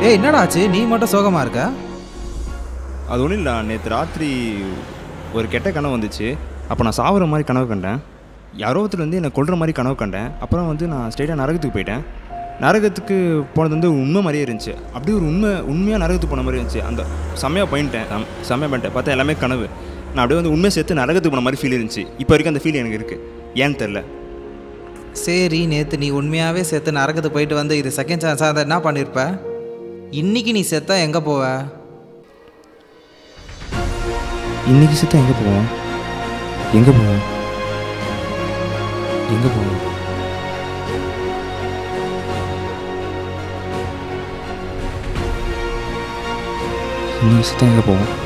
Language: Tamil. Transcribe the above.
ஏய் என்னடா ஆச்சு நீ மட்டும் சோகமா இருக்க அது ஒன்றும் இல்லை நேற்று ராத்திரி ஒரு கெட்ட கனவு வந்துச்சு அப்போ நான் சாகுற மாதிரி கனவு கண்டேன் யாரோ ஒருத்தர் வந்து என்னை கொல்ற மாதிரி கனவு கண்டேன் அப்புறம் வந்து நான் ஸ்ட்ரெயிட்டாக நரகத்துக்கு போயிட்டேன் நரகத்துக்கு போனது வந்து உண்மை மாதிரியே இருந்துச்சு அப்படியே ஒரு உண்மை உண்மையாக நரகத்துக்கு போன மாதிரி இருந்துச்சு அந்த செம்மையாக போயிட்டேன் செம் செம்மையாக பண்ணிட்டேன் பார்த்தா எல்லாமே கனவு நான் அப்படியே வந்து உண்மையை சேர்த்து நரகத்துக்கு போன மாதிரி ஃபீல் இருந்துச்சு இப்போ வரைக்கும் அந்த ஃபீல் எனக்கு இருக்குது ஏன்னு தெரில சரி நேற்று நீ உண்மையாகவே செத்து நரகத்துக்கு போயிட்டு வந்து இது செகண்ட் சான்ஸாக இருந்தால் என்ன பண்ணியிருப்ப இன்னைக்கு நீ செத்தா எங்கே போவ இன்னைக்கு சித்தா எங்கே போவோம் எங்கே போவோம் எங்கே போவோம் இன்னைக்கு சித்தா எங்கே போவோம்